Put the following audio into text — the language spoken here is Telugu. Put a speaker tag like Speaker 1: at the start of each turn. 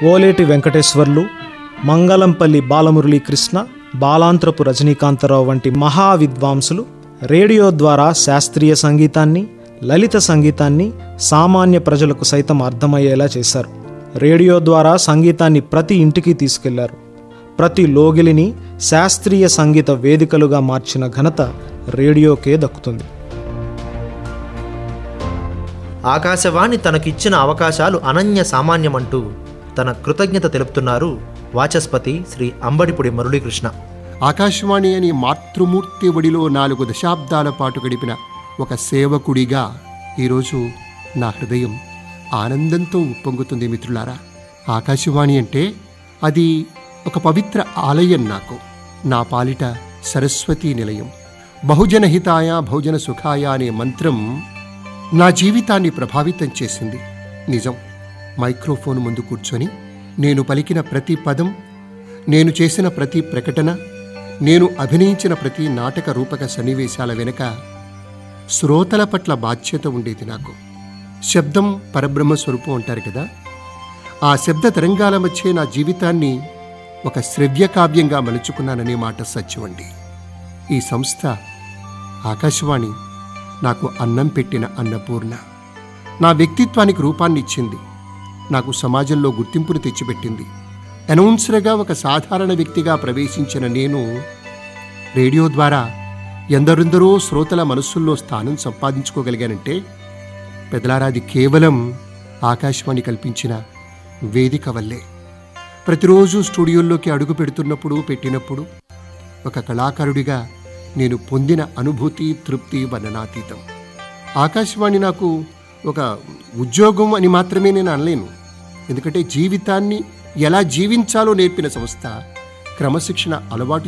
Speaker 1: ఓలేటి వెంకటేశ్వర్లు మంగళంపల్లి బాలమురళీ కృష్ణ బాలాంత్రపు రజనీకాంతరావు వంటి మహా విద్వాంసులు రేడియో ద్వారా శాస్త్రీయ సంగీతాన్ని లలిత సంగీతాన్ని సామాన్య ప్రజలకు సైతం అర్థమయ్యేలా చేశారు రేడియో ద్వారా సంగీతాన్ని ప్రతి ఇంటికి తీసుకెళ్లారు ప్రతి లోగిలిని శాస్త్రీయ సంగీత వేదికలుగా మార్చిన ఘనత రేడియోకే దక్కుతుంది
Speaker 2: ఆకాశవాణి తనకిచ్చిన అవకాశాలు అనన్య సామాన్యమంటూ తన కృతజ్ఞత తెలుపుతున్నారు వాచస్పతి శ్రీ అంబడిపుడి మురళీకృష్ణ
Speaker 3: ఆకాశవాణి అని మాతృమూర్తి ఒడిలో నాలుగు దశాబ్దాల పాటు గడిపిన ఒక సేవకుడిగా ఈరోజు నా హృదయం ఆనందంతో ఉప్పొంగుతుంది మిత్రులారా ఆకాశవాణి అంటే అది ఒక పవిత్ర ఆలయం నాకు నా పాలిట సరస్వతీ నిలయం బహుజన హితాయ బహుజన సుఖాయ అనే మంత్రం నా జీవితాన్ని ప్రభావితం చేసింది నిజం మైక్రోఫోన్ ముందు కూర్చొని నేను పలికిన ప్రతి పదం నేను చేసిన ప్రతి ప్రకటన నేను అభినయించిన ప్రతి నాటక రూపక సన్నివేశాల వెనుక శ్రోతల పట్ల బాధ్యత ఉండేది నాకు శబ్దం పరబ్రహ్మ స్వరూపం అంటారు కదా ఆ శబ్ద తరంగాల మధ్య నా జీవితాన్ని ఒక శ్రవ్య కావ్యంగా మలుచుకున్నాననే మాట సత్యమండి ఈ సంస్థ ఆకాశవాణి నాకు అన్నం పెట్టిన అన్నపూర్ణ నా వ్యక్తిత్వానికి రూపాన్ని ఇచ్చింది నాకు సమాజంలో గుర్తింపును తెచ్చిపెట్టింది అనౌన్సర్గా ఒక సాధారణ వ్యక్తిగా ప్రవేశించిన నేను రేడియో ద్వారా ఎందరెందరో శ్రోతల మనస్సుల్లో స్థానం సంపాదించుకోగలిగానంటే పెదలారాది కేవలం ఆకాశవాణి కల్పించిన వేదిక వల్లే ప్రతిరోజు స్టూడియోల్లోకి అడుగు పెడుతున్నప్పుడు పెట్టినప్పుడు ఒక కళాకారుడిగా నేను పొందిన అనుభూతి తృప్తి వర్ణనాతీతం ఆకాశవాణి నాకు ఒక ఉద్యోగం అని మాత్రమే నేను అనలేను ఎందుకంటే జీవితాన్ని ఎలా జీవించాలో నేర్పిన సంస్థ క్రమశిక్షణ అలవాటు